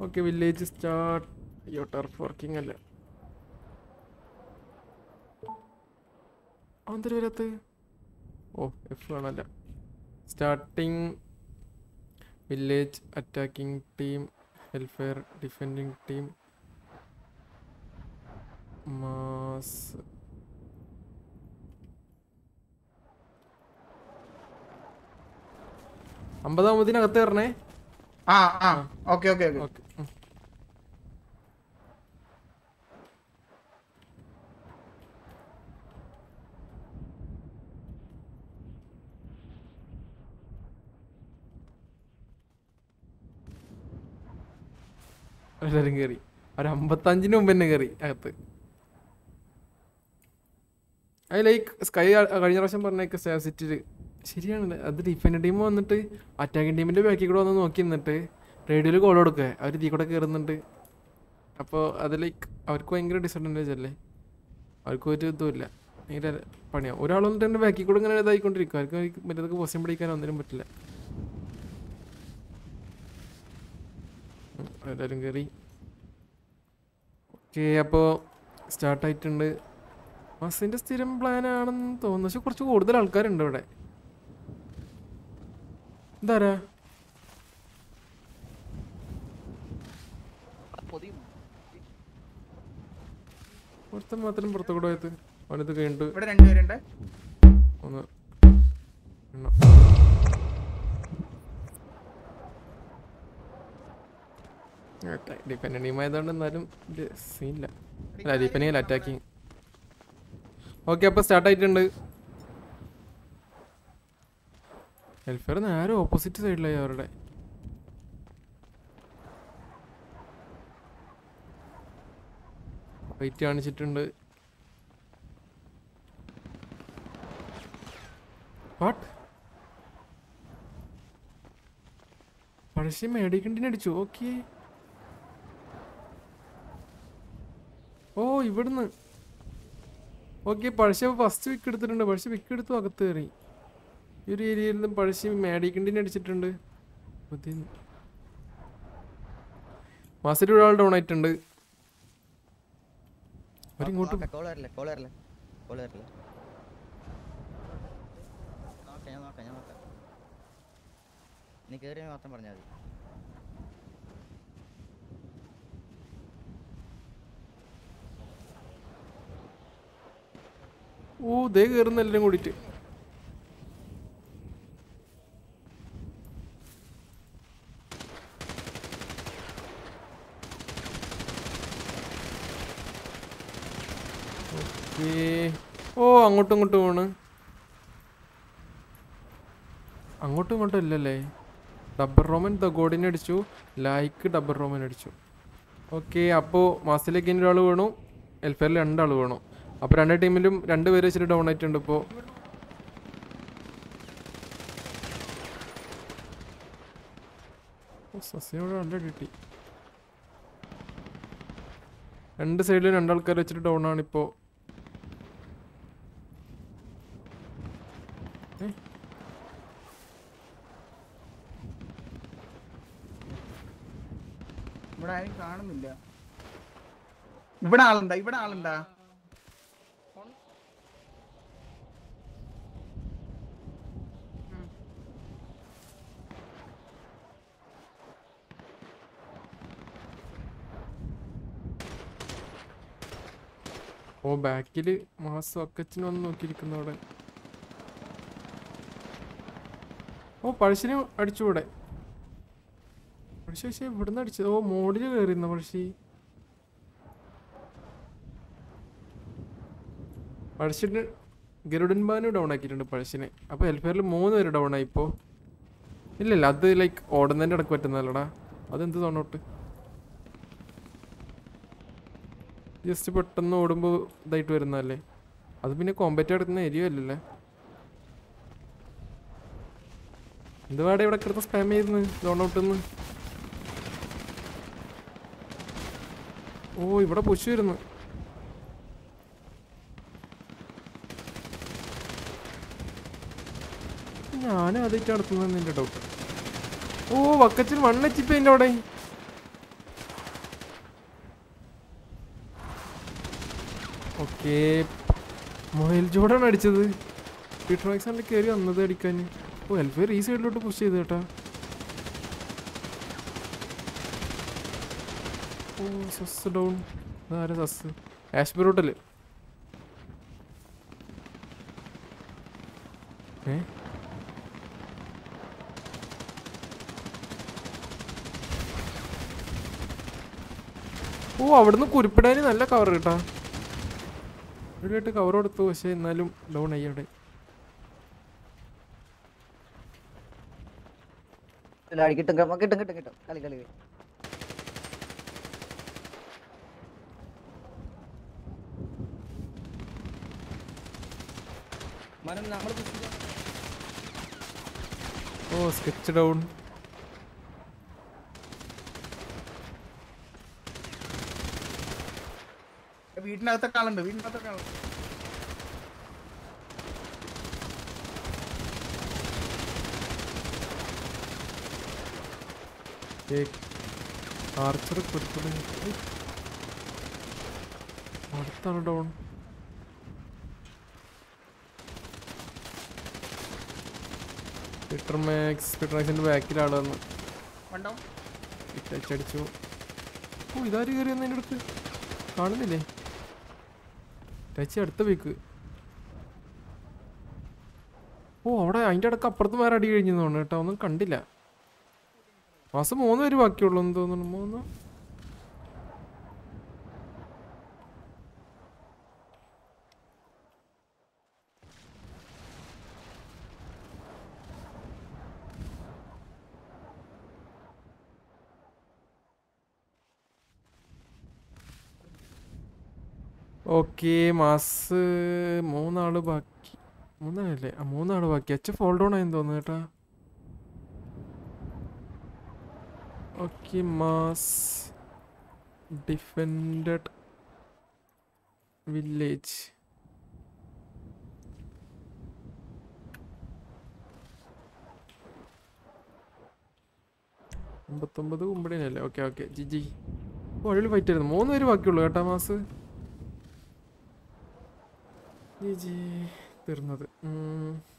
Okay village start അയ്യോ turf working അല്ല അതെന്തൊരു വരാത്ത ഓ എഫ് വേണമല്ല starting village attacking team welfare defending team മാസ് അമ്പതാമതിനകത്ത് കയറണേ ആ ആ ഓക്കെ ഓക്കെ ഓക്കെ ഓക്കെ എല്ലാരും കയറി ഒരു അമ്പത്തഞ്ചിന് മുമ്പ് തന്നെ കയറി അകത്ത് അത് ലൈക്ക് സ്കൈ കഴിഞ്ഞ പ്രാവശ്യം പറഞ്ഞേക്ക് സിറ്റിയിൽ ശരിയാണ് അത് ഡിഫൻഡ് ടീം വന്നിട്ട് അറ്റാക്കിംഗ് ടീമിന്റെ ബാക്കിൽ കൂടെ വന്ന് നോക്കി നിന്നിട്ട് റേഡിയോയിൽ കോൾ കൊടുക്കുക അവർ തീ കൂടെ കയറുന്നുണ്ട് അപ്പോൾ അത് ലൈക്ക് അവർക്ക് ഭയങ്കര ഡിസഡ്വാൻറ്റേജ് അല്ലേ അവർക്ക് ഒരു ഇതുമില്ല ഭയങ്കര പണിയാവും ഒരാൾ വന്നിട്ട് എൻ്റെ ബാക്കിൽ കൂടെ ഇങ്ങനെ ഇതായിക്കൊണ്ടിരിക്കും അവർക്ക് മറ്റേതൊക്കെ പൊസിഷൻ പിടിക്കാൻ ഒന്നിനും പറ്റില്ല ഉം, എല്ലാവരും കയറി ഓക്കെ അപ്പോൾ സ്റ്റാർട്ടായിട്ടുണ്ട് ബസ്സിൻ്റെ സ്ഥിരം പ്ലാൻ ആണെന്ന് തോന്നുന്നു പക്ഷെ കുറച്ച് കൂടുതൽ ആൾക്കാരുണ്ട് ഇവിടെ എന്താരാ ഒരുത്തൻ മാത്രം പുറത്തു കൂടെ പോയത് അവനത് കഴിഞ്ഞിട്ട് ഇവിടെ രണ്ടുപേരുണ്ട് ഒന്ന് എണ്ണം. ഡിപ്പെൻഡ് ടീം ആയതുകൊണ്ട് എന്നാലും സീനില്ല അല്ല ഡിപ്പെൻഡിങ് അല്ല അറ്റാക്കിങ് ഓക്കെ അപ്പോൾ സ്റ്റാർട്ട് ആയിട്ടുണ്ട് വെൽഫെയർ നേരെ ഓപ്പോസിറ്റ് സൈഡിലായി അവരുടെ വെയിറ്റ് കാണിച്ചിട്ടുണ്ട് വാട്ട് പഴശ്ശി മേടിക്കണ്ടിന് അടിച്ചു ഓക്കെ ഓ ഇവിടുന്ന് ഓക്കെ പഴശ്ശി ഫസ്റ്റ് വിക്ക് എടുത്തിട്ടുണ്ട് പഴശ്ശി വിക്ക് എടുത്തു അകത്ത് കയറി ഈ ഒരു ഏരിയയിൽ നിന്ന് പഴശ്ശി മേടിക്കണ്ടിന് അടിച്ചിട്ടുണ്ട് മാസത്തിൽ ഒരാൾ ഡൗൺ ആയിട്ടുണ്ട് അവരിങ്ങോട്ട് കോൾ വരില്ല കോൾ വരില്ല കോൾ വരില്ല നോക്കാം ഞാൻ നോക്കാം ഞാൻ നോക്കാം നീ കയറി മാത്രം പറഞ്ഞാൽ മതി ഓ ദേ കയറുന്ന എല്ലാരും കൂടിയിട്ട് ഓക്കേ. ഓ അങ്ങോട്ടും ഇങ്ങോട്ടും പോണ് അങ്ങോട്ടും ഇങ്ങോട്ടും ഇല്ലല്ലേ ഡബർ റോമൻ ദ ഗോഡിനെ അടിച്ചു ലൈക്ക് ഡബർ റോമൻ അടിച്ചു ഓക്കെ അപ്പോൾ മാസത്തിലേക്ക് ഇനി ഒരാൾ വീണു എൽഫെയറിൽ രണ്ടാൾ വീണു അപ്പോൾ രണ്ട് ടീമിലും രണ്ട് പേര് വെച്ചിട്ട് ഡൗൺ ആയിട്ടുണ്ട് ഇപ്പോൾ സസ്യനോട് നല്ല കിട്ടി രണ്ട് സൈഡിലും രണ്ടാൾക്കാർ വെച്ചിട്ട് ഡൗൺ ആണ് ഇപ്പോൾ ഇവിടെ ആരും കാണുന്നില്ല ഇവിടെ ആളുണ്ടാ ഇവിടെ ആളുണ്ടാ ഓ ബാക്കിൽ മാസം അക്കച്ചിന് വന്ന് നോക്കിയിരിക്കുന്നു അവിടെ ഓ പഴശ്ശിനെ അടിച്ചുകൂടെ പഴശ്ശി പക്ഷേ ഇവിടുന്ന് അടിച്ചത് ഓ മോഡിൽ കയറിയിരുന്ന പഴശ്ശി പഴശ്ശിന് ഗരുഡൻ ബാനു ഡൗൺ ആക്കിയിട്ടുണ്ട് പഴശ്ശിനെ അപ്പോൾ ഹെൽഫെയറിൽ മൂന്ന് പേര് ഡൗൺ ആയി ഇപ്പോൾ ഇല്ലല്ല അത് ലൈക്ക് ഓടുന്നതിൻ്റെ ഇടക്ക് പറ്റുന്നതല്ലടാ അതെന്ത് തോന്നോട്ട് ജസ്റ്റ് പെട്ടെന്ന് ഓടുമ്പോൾ ഇതായിട്ട് വരുന്നതല്ലേ അത് പിന്നെ കോമ്പറ്റ് നടത്തുന്ന ഏരിയ അല്ലല്ലേ എന്തുവാടെ ഇവിടെ കിടന്ന് സ്പാം ചെയ്യുന്നു ലോൺ ഔട്ടെന്ന് ഓ ഇവിടെ പുഷ് വരുന്നു ഞാൻ ആദ്യമായിട്ട് നടത്തുന്നത് എൻ്റെ ഡൗട്ട് ഓ വക്കച്ചിൽ മണ്ണെച്ചിപ്പ് എൻ്റെ അവിടെ ഓക്കെ മൊബൈൽ ജോഡാണ് അടിച്ചത് പീട്രോക്സ് ആണ് കയറി വന്നത് അടിക്കാൻ ഓ എൽഫെയർ ഈ സൈഡിലോട്ട് പുഷ് ചെയ്ത് കേട്ടാ ഓ സസ് ഡൗൺ ആരാ സസ് ആഷ്ബി റൂട്ടല് ഏ ഓ അവിടുന്ന് കുരിപ്പിടാന് നല്ല കവർ കേട്ടാ ഇവിടെയായിട്ട് കവർ കൊടുത്തു പക്ഷെ എന്നാലും ഡൗൺ ആയി അവിടെ ഇല്ല, അടി കിട്ടും കിട്ടും കിട്ടും കിട്ടും കിട്ടും കളി കളി കളി. മനം നമ്മൾ ഓ സ്കെച്ച് ഡൗൺ വീട്ടിനകത്തൊക്കെ ആളുണ്ട് വീട്ടിനകത്തൊക്കെ ആളുണ്ട് ആർച്ചർ കുരിപ്പിട അടുത്താണ് ഡൗൺ പീറ്റർ മാക്സ് പീറ്റർ മാക്സിന്റെ ബാക്കിൽ ആള് വന്നു കണ്ടോ ടച്ച് അടിച്ചു ഓ ഇതാര് കയറി വന്നു എൻ്റെ അടുത്ത് കാണുന്നില്ലേ ടച്ച് അടുത്ത വീക്ക് ഓ അവിടെ അതിൻ്റെ ഇടക്ക് അപ്പുറത്ത് വേറെ അടി കഴിഞ്ഞു തോന്നുന്നു കേട്ടോ ഒന്നും കണ്ടില്ല മാസം മൂന്ന് പേര് ബാക്കിയുള്ളൂ എന്ന് തോന്നുന്നു മൂന്ന് ഓക്കെ മാസ് മൂന്നാള് ബാക്കി മൂന്നാളല്ലേ ആ മൂന്നാള് ബാക്കി അച്ഛ ഫോൾ ഡൗൺ ആയെന്ന് തോന്നുന്നു കേട്ടാ ഓക്കെ മാസ് ഡിഫൻഡഡ് വില്ലേജ് അമ്പത്തൊമ്പത് കുമ്പടിനല്ലേ ഓക്കെ ഓക്കെ ജിജി ഓ അടിപൊളി ഫൈറ്റ് ആയിരുന്നു മൂന്ന് പേര് ബാക്കിയുള്ളൂ കേട്ടാ മാസ് ജിജി തീർന്നത് ഉം.